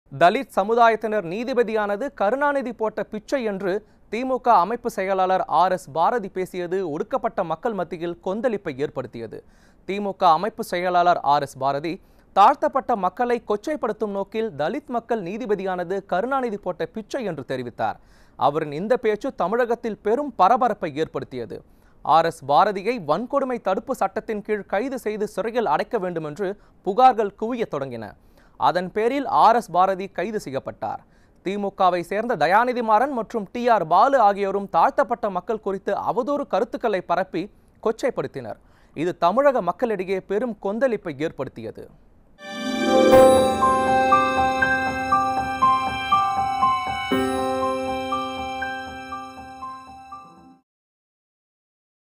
தலித் சமுதாயத்தினர் நீதிபதியானது கருணாநிதி போட்ட பிச்சை என்று திமுக அமைப்பு செயலாளர் ஆர் எஸ் பாரதி பேசியது ஒடுக்கப்பட்ட மக்கள் மத்தியில் கொந்தளிப்பை ஏற்படுத்தியது திமுக அமைப்பு செயலாளர் ஆர் எஸ் பாரதி தாழ்த்தப்பட்ட மக்களை கொச்சைப்படுத்தும் நோக்கில் தலித் மக்கள் நீதிபதியானது கருணாநிதி போட்ட பிச்சை என்று தெரிவித்தார் அவரின் இந்த பேச்சு தமிழகத்தில் பெரும் பரபரப்பை ஏற்படுத்தியது ஆர் எஸ் பாரதியை வன்கொடுமை தடுப்பு சட்டத்தின் கீழ் கைது செய்து சிறையில் அடைக்க வேண்டும் என்று புகார்கள் குவியத் தொடங்கின அதன் பேரில் ஆர் எஸ் பாரதி கைது செய்யப்பட்டார் திமுகவை சேர்ந்த தயாநிதி மாறன் மற்றும் டி ஆர் பாலு ஆகியோரும் தாழ்த்தப்பட்ட மக்கள் குறித்து அவதூறு கருத்துக்களை பரப்பி கொச்சைப்படுத்தினர் இது தமிழக மக்களிடையே பெரும் கொந்தளிப்பை ஏற்படுத்தியது